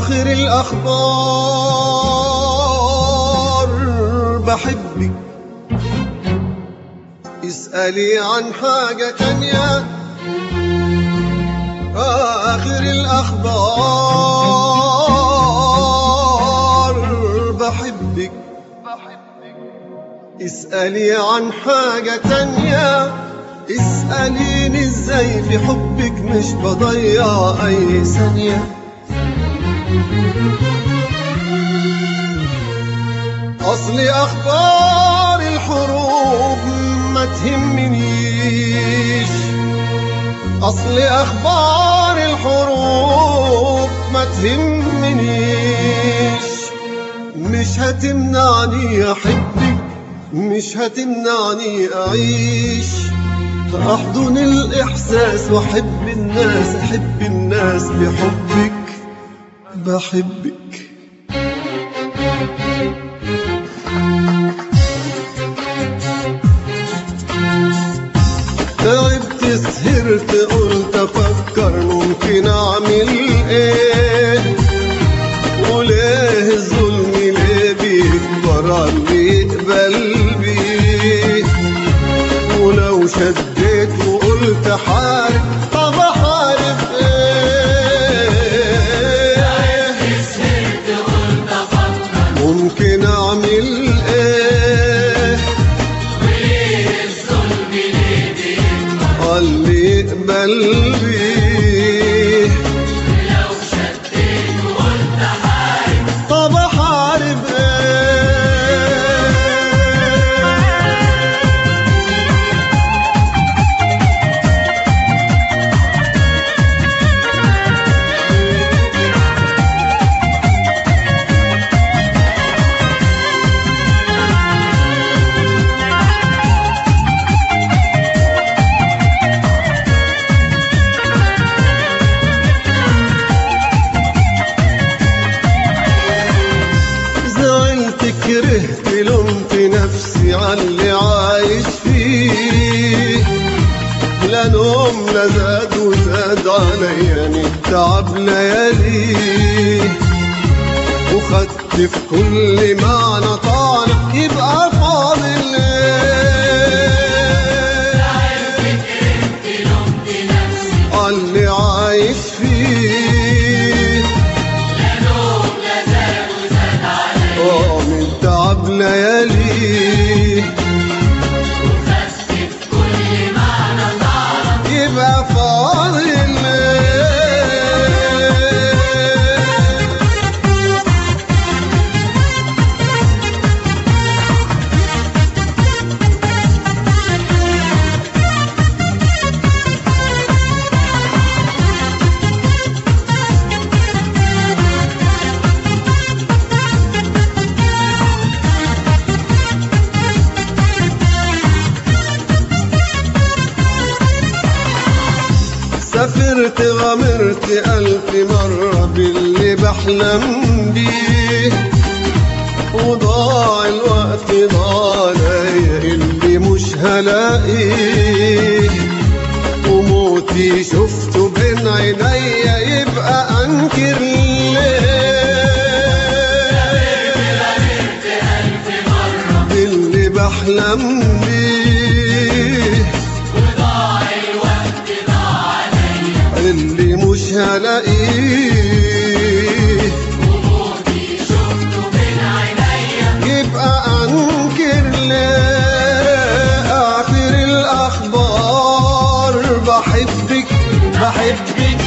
آخر الأخبار بحبك اسألي عن حاجة تانية آخر الأخبار بحبك اسألي عن حاجة تانية اسأليني ازاي في حبك مش بضيع أي ثانية أصل أخبار الحروب ما تهمنيش أصل أخبار الحروب ما تهمنيش مش هتمنعني أحبك مش هتمنعني أعيش أحضن الإحساس وأحب الناس أحب الناس بحبك بحبك تعبت سهرت قلت افكر ممكن اعمل ايه وليه الظلم ليه بيكبر عاللي يقبل بيه ولو شديت وقلت حارب طب احارب ايه ممكن اعمل ايه اللي يقبل بيه طب احارب ايه زعلت كرهت لومت نفسي عاللي عايش فيه لا نوم لا زاد وزاد عليا التعب ليالي وخدت في كل معنى طعنة يبقى فاضل ايه عاللي عايش فيه اه من تعب ليالي يبقى فاضل ايه سافرت غامرت ألف مرة باللي بحلم بيه وضاع الوقت ضاع عليا اللي مش هلاقيه وموتي شفته بين عينيا يبقى أنكر ليه اللي بحلم بيه اللي مش هلاقيه يبقى انكر ليه اخر الاخبار بحبك بحبك